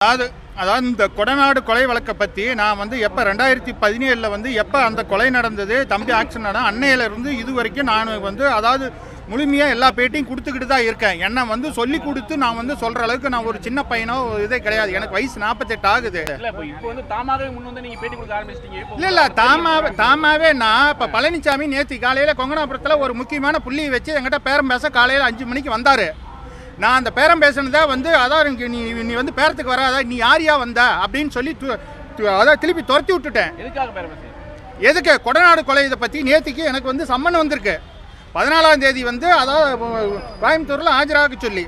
அதாவது அதாவது இந்த கொடநாடு கொலை வழக்கை பற்றி நான் வந்து எப்போ ரெண்டாயிரத்தி பதினேழில் வந்து எப்போ அந்த கொலை நடந்தது தம்பி ஆக்ஷன் நட அன்னையிலேருந்து இது வரைக்கும் நான் வந்து அதாவது முழுமையாக எல்லா பேட்டியும் கொடுத்துக்கிட்டு தான் இருக்கேன் என்னை வந்து சொல்லி கொடுத்து நான் வந்து சொல்கிற அளவுக்கு நான் ஒரு சின்ன பையனோ இதே கிடையாது எனக்கு வயசு நாற்பத்தெட்டு ஆகுது இல்ல இப்போ இப்போ வந்து தாமாகவே முன் வந்து நீங்க பேட்டி கொடுக்க ஆரம்பிச்சிட்டீங்க இப்போ இல்லை இல்லை தாமாவே தாமாவே நான் இப்போ பழனிசாமி நேற்று காலையில் கொங்கனாபுரத்தில் ஒரு முக்கியமான புள்ளியை வச்சு என்கிட்ட பேரம் பேச காலையில் அஞ்சு மணிக்கு வந்தார் நான் அந்த பேரம் பேசினதை வந்து அதான் இங்க நீ நீ வந்து பேரத்துக்கு வராத நீ யாரியா வந்த அப்படின்னு சொல்லி து- து- அதான் திருப்பி துரத்தி விட்டுட்டேன் எதுக்காக பேர பேசுறீங்க எதுக்கு கொடநாடு கொலை இதை பற்றி நேற்றுக்கு எனக்கு வந்து சம்மன் வந்திருக்கு பதினாலாம் தேதி வந்து அதாவது கோயம்புத்தூரில் ஆஜராக சொல்லி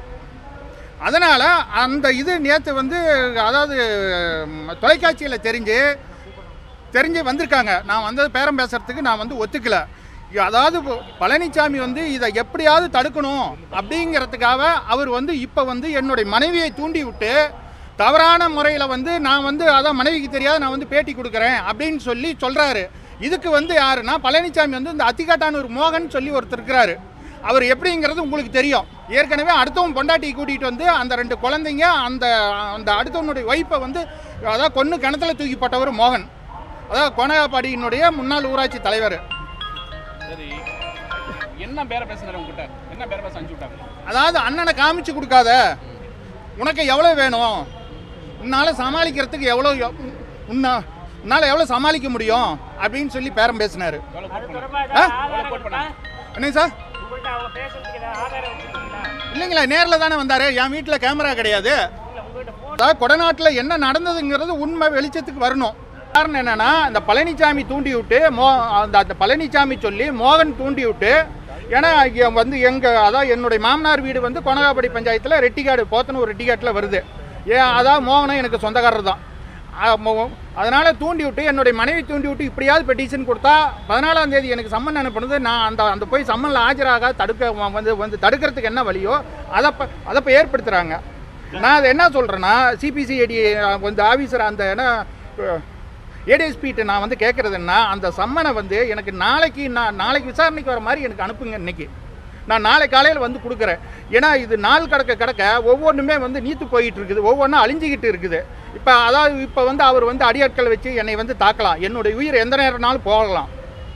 அதனால் அந்த இது நேற்று வந்து அதாவது தொலைக்காட்சியில் தெரிஞ்சு தெரிஞ்சு வந்திருக்காங்க நான் வந்து பேரம் பேசுறதுக்கு நான் வந்து ஒத்துக்கல இ- அதாவது ப- பழனிசாமி வந்து இதை எப்படியாவது தடுக்கணும் அப்படிங்கிறதுக்காக அவர் வந்து இப்போ வந்து என்னுடைய மனைவியை தூண்டி விட்டு தவறான முறையில் வந்து நான் வந்து அதான் மனைவிக்கு தெரியாது நான் வந்து பேட்டி கொடுக்குறேன் அப்படின்னு சொல்லி சொல்கிறாரு இதுக்கு வந்து யாருன்னா பழனிசாமி வந்து இந்த அத்திகாட்டானூர் மோகன் சொல்லி ஒருத்தர் இருக்கிறாரு அவர் எப்படிங்கிறது உங்களுக்கு தெரியும் ஏற்கனவே அடுத்தவன் பொண்டாட்டி கூட்டிகிட்டு வந்து அந்த ரெண்டு குழந்தைங்க அந்த அந்த அடுத்தவனுடைய ஒய்ஃபை வந்து அதாவது கொன்று கிணத்துல தூக்கி போட்டவர் மோகன் அதாவது கொனகாப்பாடியினுடைய முன்னாள் ஊராட்சி தலைவர் சரி என்ன பேர பேசுனாரு உங்ககிட்ட என்ன பேர பேச அனுப்பிச்சு விட்டாங்க அதாவது அண்ணனை காமிச்சு கொடுக்காத உனக்கு எவ்வளோ வேணும் உன்னால் சமாளிக்கிறதுக்கு எவ்வளோ உன்ன உன்னால் எவ்வளோ சமாளிக்க முடியும் அப்படின்னு சொல்லி பேரம் பேசினார் எவ்வளவு கோட் பண்ணாங்க ஆ எவ்வளவு கோட் பண்ணாங்க என்னங்க சார் உங்கள்கிட்ட அவங்க பேசுறதுக்கு ஏதாவது ஆதாரம் வச்சிருக்கீங்களா இல்லைங்களா நேரில் தானே வந்தார் என் வீட்டில் கேமரா கிடையாது இல்ல உங்கள்கிட்ட போன் அதாவது கொடநாட்டில் என்ன நடந்ததுங்கிறது உண்மை வெளிச்சத்துக்கு வரணும் காரணம் என்னன்னா இந்த பழனிசாமி தூண்டி விட்டு மோ அந்த அந்த பழனிசாமி சொல்லி மோகன் தூண்டி விட்டு ஏன்னா இங்க வந்து எங்கள் அதாவது என்னுடைய மாமனார் வீடு வந்து கொனகாப்படி பஞ்சாயத்தில் ரெட்டிக்காடு போத்தனூர் ரெட்டிக்காட்டில் வருது ஏன் அதாவது மோகனும் எனக்கு சொந்தக்காரர் தான் அதனால் தூண்டி விட்டு என்னுடைய மனைவி தூண்டி விட்டு இப்படியாவது பெட்டிஷன் கொடுத்தா பதினாலாம் தேதி எனக்கு சம்மன் அனுப்புனது நான் அந்த அந்த போய் சம்மனில் ஆஜராக தடுக்க வந்து வந்து தடுக்கிறதுக்கு என்ன வழியோ அதை ப- அதை இப்போ ஏற்படுத்துகிறாங்க நான் அதை என்ன சொல்கிறேன்னா சிபிசிஐடி வந்து ஆஃபீஸர் அந்த என்ன ஏடிஎஸ்பிகிட்ட நான் வந்து கேட்குறதுன்னா அந்த சம்மனை வந்து எனக்கு நாளைக்கு நான் நாளைக்கு விசாரணைக்கு வர மாதிரி எனக்கு அனுப்புங்க இன்னைக்கு நான் நாளை காலையில் வந்து கொடுக்குறேன் ஏன்னா இது நாள் கடக்க கடக்க ஒவ்வொன்றுமே வந்து நீத்து போயிட்டு இருக்குது ஒவ்வொன்றும் அழிஞ்சிக்கிட்டு இருக்குது இப்போ அதாவது இப்போ வந்து அவர் வந்து அடியாட்கள் வச்சு என்னை வந்து தாக்கலாம் என்னுடைய உயிர் எந்த நேரம்னாலும் போகலாம்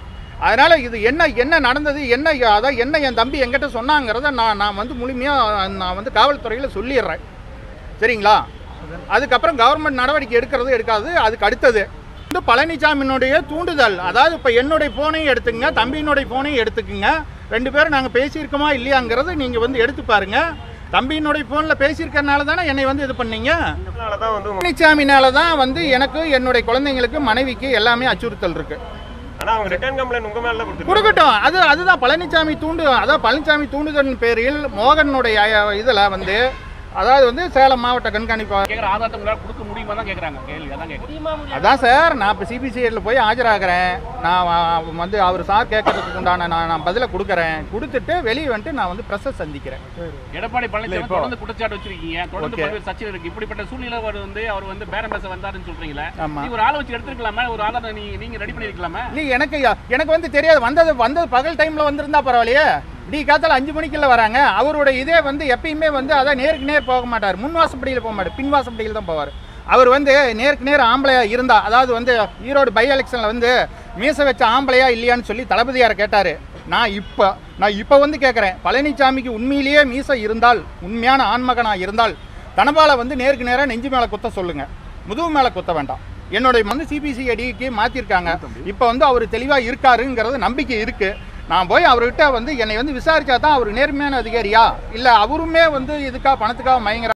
அதனால் இது என்ன என்ன நடந்தது என்ன அதான் என்ன என் தம்பி என்கிட்ட சொன்னாங்கிறத நான் நான் வந்து முழுமையாக நான் வந்து காவல்துறையில் சொல்லிடுறேன் சரிங்களா அதுக்கப்புறம் கவர்மெண்ட் நடவடிக்கை எடுக்கிறது எடுக்காது அதுக்கு அடுத்தது வந்து பழனிசாமியினுடைய தூண்டுதல் அதாவது இப்போ என்னுடைய ஃபோனையும் எடுத்துக்கங்க தம்பியினுடைய ஃபோனையும் எடுத்துக்கங்க ரெண்டு பேரும் நாங்கள் பேசியிருக்கோமா இல்லையாங்கிறத நீங்கள் வந்து எடுத்து பாருங்க தம்பியினுடைய ஃபோனில் பேசியிருக்கறனால தானே என்னை வந்து இது பண்ணீங்க அதனாலதான் வந்து உங்க- பழனிசாமினால தான் வந்து எனக்கு என்னுடைய குழந்தைங்களுக்கு மனைவிக்கு எல்லாமே அச்சுறுத்தல் இருக்குது ஆனா அவங்க ரிட்டர்ன் கம்ப்ளைண்ட் உங்க மேல தான் கொடுத்துருக்காங்க கொடுக்கட்டும் அது அதுதான் பழனிசாமி தூண்டு அதான் பழனிசாமி தூண்டுதலின் பேரில் மோகனுடைய இதில் வந்து அதாவது வந்து சேலம் மாவட்ட கண்காணிப்பு கேக்குற ஆதாரத்தை உங்களால கொடுக்க முடியுமா தான் கேக்குறாங்க கேள்வி அதான் கேக்குறேன் முடியுமா முடியாது அதான் சார் நான் இப்போ சிபிசிஐடியில் போய் ஆஜராகிறேன் நான் வ- வந்து அவர் சார் கேட்கறதுக்கு உண்டான நான் நான் பதிலை கொடுக்குறேன் கொடுத்துட்டு வெளியே வந்துட்டு நான் வந்து ப்ரெஸ்ஸை சந்திக்கிறேன் எடப்பாடி பழனிசாமி தொடர்ந்து குற்றச்சாட்டு வச்சிருக்கீங்க தொடர்ந்து Okay. பல்வேறு சர்ச்சை இருக்கு இப்படிப்பட்ட சூழ்நிலை அவர் வந்து அவர் வந்து பேரம் பேச வந்தாருன்னு சொல்றீங்களே ஆமா. நீங்க ஒரு ஆளை வச்சு எடுத்துருக்கலாமே ஒரு ஆளை நீங்க நீங்க ரெடி பண்ணிருக்கலாமே இல்லை எனக்கு எனக்கு வந்து தெரியாது வந்தது வந்தது பகல் டைமில் வந்திருந்தா பரவாயில்லையே டி காத்தால அஞ்சு மணிக்குள்ள வராங்க அவரோட இதே வந்து எப்பயுமே வந்து அதான் நேருக்கு நேர் போக மாட்டார் முன் வாசப்படியில் போக மாட்டார் பின் வாசப்படியில் தான் போவார் அவர் வந்து நேருக்கு நேர் ஆம்பளையா இருந்தா அதாவது வந்து ஈரோடு பை எலெக்ஷனில் வந்து மீச வச்ச ஆம்பளையா இல்லையான்னு சொல்லி தளபதியார் கேட்டார் நான் இப்போ நான் இப்போ வந்து கேட்குறேன் பழனிசாமிக்கு உண்மையிலேயே மீசை இருந்தால் உண்மையான ஆண்மகனாக இருந்தால் தனபால வந்து நேருக்கு நேராக நெஞ்சு மேலே குத்த சொல்லுங்க முதுகு மேலே குத்த வேண்டாம் என்னுடைய வந்து சிபிசிஐடிக்கு மாற்றிருக்காங்க இப்போ வந்து அவர் தெளிவாக இருக்காருங்கிறது நம்பிக்கை இருக்குது நான் போய் அவர்கிட்ட வந்து என்னை வந்து விசாரிச்சா தான் அவர் நேர்மையான அதிகாரியா இல்லை அவருமே வந்து இதுக்காக பணத்துக்காக மயங்குற